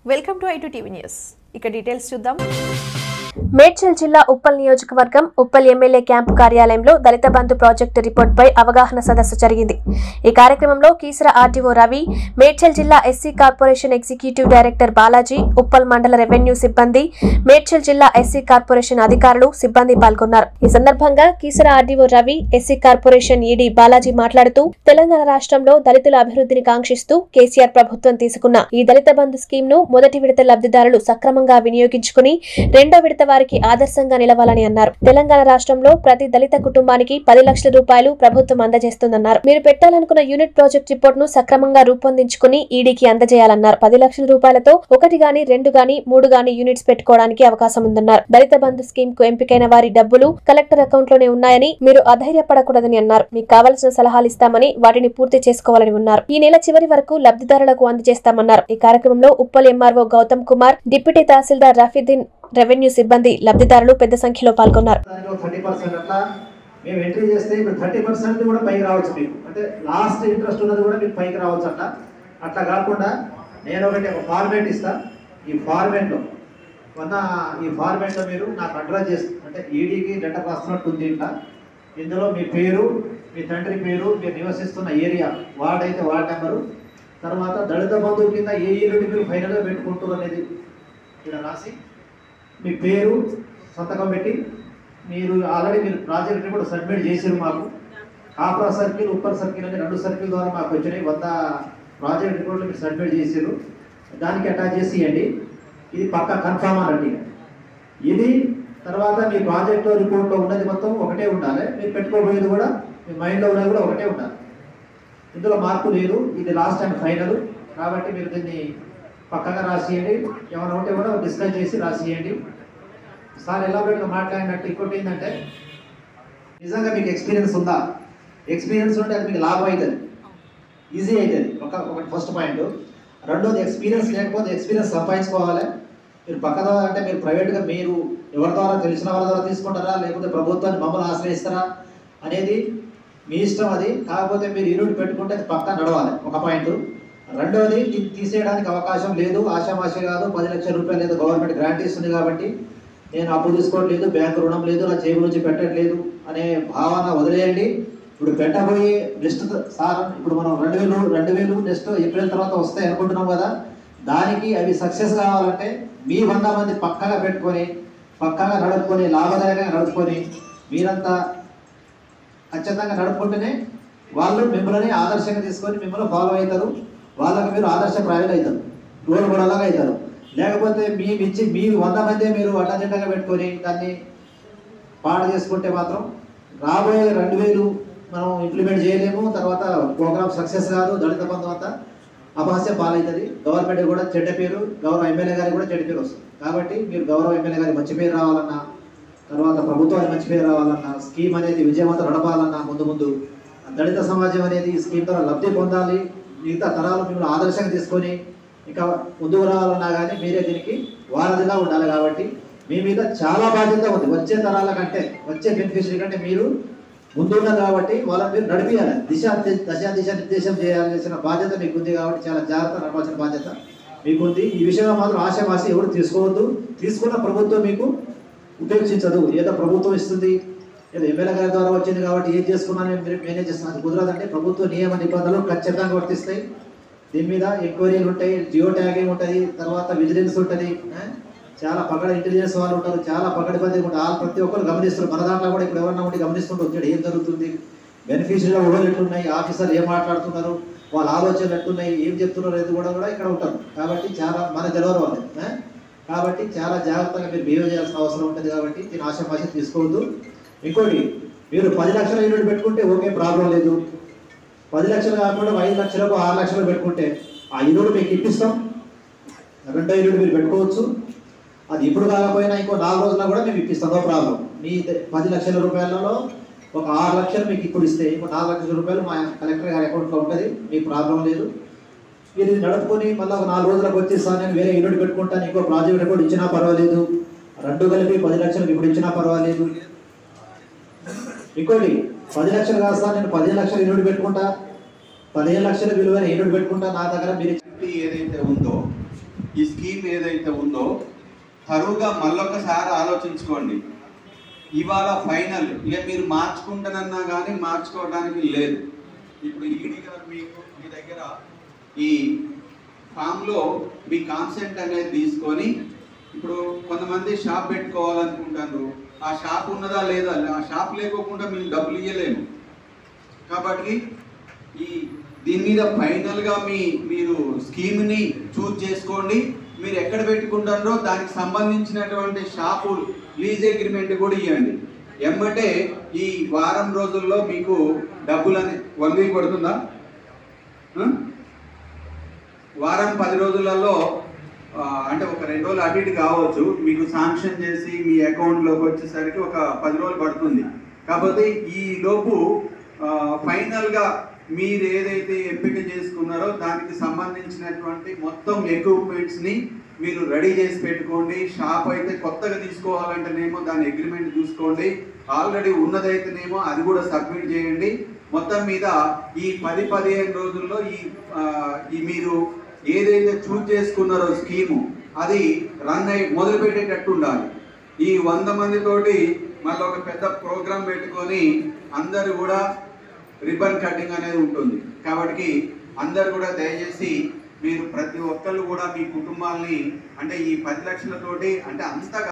Welcome to ఐటు TV news ఇక details చూద్దాం మేడ్చల్ జిల్లా ఉప్పల్ నియోజకవర్గం ఉప్పల్ ఎమ్మెల్యే క్యాంపు కార్యాలయంలో దళిత బంధు ప్రాజెక్టు రిపోర్ట్పై అవగాహన సదస్సు జరిగింది ఈ కార్యక్రమంలో కీసర ఆర్డీఓ రవి మేడ్చల్ జిల్లా SC corporation executive director Balaji Uppal మండల రెవెన్యూ సిబ్బంది మేడ్చల్ జిల్లా ఎస్సీ కార్పొరేషన్ అధికారులు సిబ్బంది పాల్గొన్నారు ఈ సందర్భంగా Keesara RDO Ravi SC corporation ED Balaji మాట్లాడుతూ తెలంగాణ రాష్ట్రంలో దళితుల అభివృద్ధిని కాంక్షిస్తూ కేసీఆర్ ప్రభుత్వం తీసుకున్న ఈ దళిత బంధు స్కీమ్ ను మొదటి విడత లబ్ధిదారులు సక్రమంగా వినియోగించుకుని రెండో విడత వారికి ఆదర్శంగా నిలవాలని అన్నారు తెలంగాణ రాష్ట్రంలో ప్రతి దళిత కుటుంబానికి పది లక్షల రూపాయలు ప్రభుత్వం అందజేస్తుందన్నారు మీరు పెట్టాలనుకున్న యూనిట్ ప్రాజెక్ట్ రిపోర్ట్ ను సక్రమంగా రూపొందించుకుని ఈడీకి అందజేయాలన్నారు పది లక్షల రూపాయలతో ఒకటి గాని రెండు గాని మూడు గాని యూనిట్స్ పెట్టుకోవడానికి అవకాశం ఉందన్నారు దళిత బంధు స్కీమ్ కు ఎంపికైన వారి డబ్బులు కలెక్టర్ అకౌంట్ లోనే ఉన్నాయని మీరు అధైర్యపడకూడదని అన్నారు మీకు కావలసిన సలహాలు ఇస్తామని వాటిని పూర్తి చేసుకోవాలని ఉన్నారు ఈ నెల చివరి వరకు లబ్ధిదారులకు అందజేస్తామన్నారు ఈ కార్యక్రమంలో ఉప్పల్ ఎంఆర్ఓ గౌతమ్ కుమార్ డిప్యూటీ తహసీల్దార్ రఫీద్దీన్ రెవెన్యూ సిబ్బంది లబ్ధిదారులు పెద్ద సంఖ్యలో పాల్గొన్నారు దానికి థర్టీ పర్సెంట్ అట్లా మేము ఎంట్రీ చేస్తే ఇప్పుడు థర్టీ పర్సెంట్ కూడా పైకి రావచ్చు మీకు అంటే లాస్ట్ ఇంట్రెస్ట్ ఉన్నది కూడా మీకు పైకి రావచ్చు అట్లా అట్లా కాకుండా నేను ఒకటి ఒక ఫార్మేట్ ఇస్తా ఈ ఫార్మేట్లో మొన్న ఈ ఫార్మేట్లో మీరు నాకు అడ్రస్ చేసి అంటే ఈడీకి లెటర్ రాస్తున్నట్టు ఉంది ఇట్లా ఇందులో మీ పేరు మీ తండ్రి పేరు మీరు నివసిస్తున్న ఏరియా వార్డ్ అయితే వార్డ్ నెంబరు తర్వాత దళిత బంధువు కింద ఏ యూనిట్ మీరు ఫైనల్గా పెట్టుకుంటారు అనేది ఇక్కడ రాసి మీ పేరు సంతకం పెట్టి మీరు ఆల్రెడీ మీరు ప్రాజెక్ట్ కూడా సబ్మిట్ చేసారు మాకు కాపురా సర్కిల్ ఉప్పర్ సర్కిల్ అనే రెండు సర్కిల్ ద్వారా మాకు వచ్చినాయి వంద ప్రాజెక్ట్ రిపోర్ట్లు మీరు సబ్మిట్ చేసారు దానికి అటాచ్ చేసి ఇవ్వండి ఇది పక్క కన్ఫామ్ అనండి ఇది తర్వాత మీ ప్రాజెక్ట్ రిపోర్ట్లో ఉన్నది మొత్తం ఒకటే ఉండాలి మీరు పెట్టుకోబోయేది కూడా మీ మైండ్లో ఉన్నది కూడా ఒకటే ఉండాలి ఇందులో మార్పు లేదు ఇది లాస్ట్ అండ్ ఫైనల్ కాబట్టి మీరు దీన్ని పక్కగా రాసియండి ఏమైనా ఉంటే కూడా డిస్కస్ చేసి రాసియండి సార్ ఎలాబరేట్గా మాట్లాడినట్టు ఇంకోటి ఏంటంటే నిజంగా మీకు ఎక్స్పీరియన్స్ ఉందా ఎక్స్పీరియన్స్ ఉంటే అది మీకు లాభం అవుతుంది ఈజీ అవుతుంది ఒక ఒకటి ఫస్ట్ పాయింట్ రెండోది ఎక్స్పీరియన్స్ లేకపోతే ఎక్స్పీరియన్స్ సంపాదించుకోవాలి మీరు పక్క ద్వారా అంటే మీరు ప్రైవేట్గా మీరు ఎవరి ద్వారా తెలిసిన వాళ్ళ ద్వారా తీసుకుంటారా లేకపోతే ప్రభుత్వాన్ని మమ్మల్ని ఆశ్రయిస్తారా అనేది మీ ఇష్టం అది కాకపోతే మీరు యూనిట్ పెట్టుకుంటే అది పక్కా నడవాలి ఒక పాయింట్ రెండోది ఇది తీసేయడానికి అవకాశం లేదు ఆశామాష కాదు పది లక్షల రూపాయలు లేదు గవర్నమెంట్ గ్రాంట్ ఇస్తుంది కాబట్టి నేను అప్పు తీసుకోవట్లేదు బ్యాంకు రుణం లేదు నా జేబు నుంచి పెట్టట్లేదు అనే భావన వదిలేయండి ఇప్పుడు పెట్టబోయే నెక్స్ట్ సార్ ఇప్పుడు మనం రెండు వేలు రెండు వేలు నెక్స్ట్ ఏప్రిల్ తర్వాత వస్తాయి అనుకుంటున్నాం కదా దానికి అవి సక్సెస్ కావాలంటే మీ వంద మంది పక్కగా పెట్టుకొని పక్కగా నడుపుకొని లాభదాయకంగా నడుపుకొని మీరంతా ఖచ్చితంగా నడుపుకుంటేనే వాళ్ళు మిమ్మల్ని ఆదర్శంగా తీసుకొని మిమ్మల్ని ఫాలో అవుతారు వాళ్ళకి మీరు ఆదర్శప్రాయులు అవుతారు రోల్ మోడల్లాగా అవుతారు లేకపోతే మీ ఇచ్చి మీ వంద మందే మీరు అడ్డదిడ్డగా పెట్టుకొని దాన్ని పాడు చేసుకుంటే మాత్రం రాబోయే రెండు వేలు మనం ఇంప్లిమెంట్ చేయలేము తర్వాత ప్రోగ్రామ్ సక్సెస్ కాదు దళిత బంధం అంతా అపహాస్యం పాలవుతుంది గవర్నమెంట్ కూడా చెడ్డ పేరు గౌరవ ఎమ్మెల్యే గారికి కూడా చెడ్డ పేరు వస్తుంది కాబట్టి మీరు గౌరవ ఎమ్మెల్యే గారికి మంచి పేరు రావాలన్నా తర్వాత ప్రభుత్వానికి మంచి పేరు రావాలన్నా స్కీమ్ అనేది విజయవంతం నడపాలన్నా ముందు ముందు దళిత సమాజం అనేది ఈ స్కీమ్ ద్వారా లబ్ధి పొందాలి మిగతా తరాలు మిమ్మల్ని ఆదర్శంగా తీసుకొని ఇంకా ముందుకు రావాలన్నా కానీ మీరే దీనికి వారధిగా ఉండాలి కాబట్టి మీ మీద చాలా బాధ్యత ఉంది వచ్చే తరాల కంటే వచ్చే బెనిఫిషరీ కంటే మీరు ముందున్నారు కాబట్టి వాళ్ళని మీరు నడిపియాలి దిశ దశ దిశ నిర్దేశం చేయాల్సిన బాధ్యత మీకు ఉంది కాబట్టి చాలా జాగ్రత్త నడవాల్సిన బాధ్యత మీకుంది ఈ విషయంలో మాత్రం ఆశమాసి ఎవరు తీసుకోవద్దు తీసుకున్న ప్రభుత్వం మీకు ఉపేక్షించదు ఏదో ప్రభుత్వం ఇస్తుంది ఏదో ఎమ్మెల్యే గారి ద్వారా వచ్చింది కాబట్టి ఏం చేసుకున్నా నేను మీరు మేనేజ్ చేస్తున్నాను అది కుదరదంటే ప్రభుత్వ నియమ నిబంధనలు ఖచ్చితంగా వర్తిస్తాయి దీని మీద ఎంక్వైరీలు ఉంటాయి జియో ట్యాగింగ్ ఉంటుంది తర్వాత విజిలెన్స్ ఉంటుంది ఆ? చాలా పకడ ఇంటెలిజెన్స్ వాళ్ళు ఉంటారు చాలా పకడ్బందీ ఉంటారు వాళ్ళు ప్రతి ఒక్కరు గమనిస్తారు మన దాంట్లో కూడా ఇప్పుడు ఎవరన్నా ఉండి గమనిస్తుంటూ వచ్చాడు ఏం జరుగుతుంది బెనిఫిషరీలో ఊహలు ఎట్లున్నాయి ఆఫీసర్లు ఏం మాట్లాడుతున్నారు వాళ్ళ ఆలోచనలు ఎట్లున్నాయి ఏం చెప్తున్నారు అనేది కూడా కూడా ఇక్కడ ఉంటారు కాబట్టి చాలా మన తెలియరు వాళ్ళు ఆ? కాబట్టి చాలా జాగ్రత్తగా మీరు బిహేవ్ చేయాల్సిన అవసరం ఉంటుంది కాబట్టి దీని ఆశమాష తీసుకోవద్దు ఇంకోటి మీరు పది లక్షల యూనిట్ పెట్టుకుంటే ఓకే ప్రాబ్లం లేదు పది లక్షలు కాకుండా ఐదు లక్షలకు ఆరు లక్షలు పెట్టుకుంటే ఆ యూనిట్ మీకు ఇప్పిస్తాం రెండో యూనిట్ మీరు పెట్టుకోవచ్చు అది ఇప్పుడు కాకపోయినా ఇంకో నాలుగు రోజుల్లో కూడా మేము ఇప్పిస్తాం నో ప్రాబ్లం మీ ద- పది లక్షల రూపాయలలో ఒక ఆరు లక్షలు మీకు ఇప్పుడు ఇస్తే ఇంకో నాలుగు లక్షల రూపాయలు మా కలెక్టర్ గారి అకౌంట్లో ఉంటుంది మీకు ప్రాబ్లం లేదు మీరు ఇది నడుపుకొని మళ్ళీ ఒక నాలుగు రోజులకు వచ్చేస్తాను నేను వేరే యూనిట్ పెట్టుకుంటాను ఇంకో ప్రాజెక్ట్ కూడా ఇచ్చినా పర్వాలేదు రెండు కలిపి పది లక్షలకు ఇప్పుడు ఇచ్చినా పర్వాలేదు ఇంకోటి పది లక్షలు కాదు సార్ నేను పదిహేను లక్షలు యూనిట్ పెట్టుకుంటా పదిహేను లక్షల విలువైన యూనిట్ పెట్టుకుంటా నా దగ్గర మీరు ఫిఫ్టీ ఏదైతే ఉందో ఈ స్కీమ్ ఏదైతే ఉందో తరువుగా మళ్ళొకసారి ఆలోచించుకోండి ఇవాళ ఫైనల్ ఇక మీరు మార్చుకుంటానన్నా కానీ మార్చుకోవడానికి లేదు ఇప్పుడు ఈడీ గారు మీకు మీ దగ్గర ఈ ఫామ్లో మీ కాన్సెంట్ అనేది తీసుకొని ఇప్పుడు కొంతమంది షాప్ పెట్టుకోవాలనుకుంటారు ఆ షాప్ ఉన్నదా లేదా ఆ షాప్ లేకోకుండా మేము డబ్బులు ఇవ్వలేము కాబట్టి ఈ దీని మీద ఫైనల్గా మీ మీరు స్కీమ్ని చూజ్ చేసుకోండి మీరు ఎక్కడ పెట్టుకుంటారో దానికి సంబంధించినటువంటి షాపు లీజ్ అగ్రిమెంట్ కూడా ఇవ్వండి ఎమ్మటే ఈ వారం రోజుల్లో మీకు డబ్బులు అని వన్ వీక్ పడుతుందా ఆ? వారం పది రోజులలో ఆ, అంటే ఒక రెండు రోజులు అటు ఇటు కావచ్చు మీకు శాంక్షన్ చేసి మీ అకౌంట్లోకి వచ్చేసరికి ఒక పది రోజులు పడుతుంది కాకపోతే ఈ లోపు ఆ, ఫైనల్గా మీరు ఏదైతే ఎంపిక చేసుకున్నారో దానికి సంబంధించినటువంటి మొత్తం ఎక్విప్మెంట్స్ని మీరు రెడీ చేసి పెట్టుకోండి షాప్ అయితే కొత్తగా తీసుకోవాలంటేనేమో దాని అగ్రిమెంట్ చూసుకోండి ఆల్రెడీ ఉన్నదైతేనేమో అది కూడా సబ్మిట్ చేయండి మొత్తం మీద ఈ పది పదిహేను రోజుల్లో ఈ ఆ, ఈ మీరు ఏదైతే చూజ్ చేసుకున్నారో స్కీము అది రన్ అయి మొదలు పెట్టేటట్టు ఉండాలి ఈ వంద మందితోటి మళ్ళీ ఒక పెద్ద ప్రోగ్రాం పెట్టుకొని అందరూ కూడా రిబన్ కటింగ్ అనేది ఉంటుంది కాబట్టి అందరు కూడా దయచేసి మీరు ప్రతి ఒక్కళ్ళు కూడా మీ కుటుంబాల్ని అంటే ఈ పది లక్షలతోటి అంటే అంత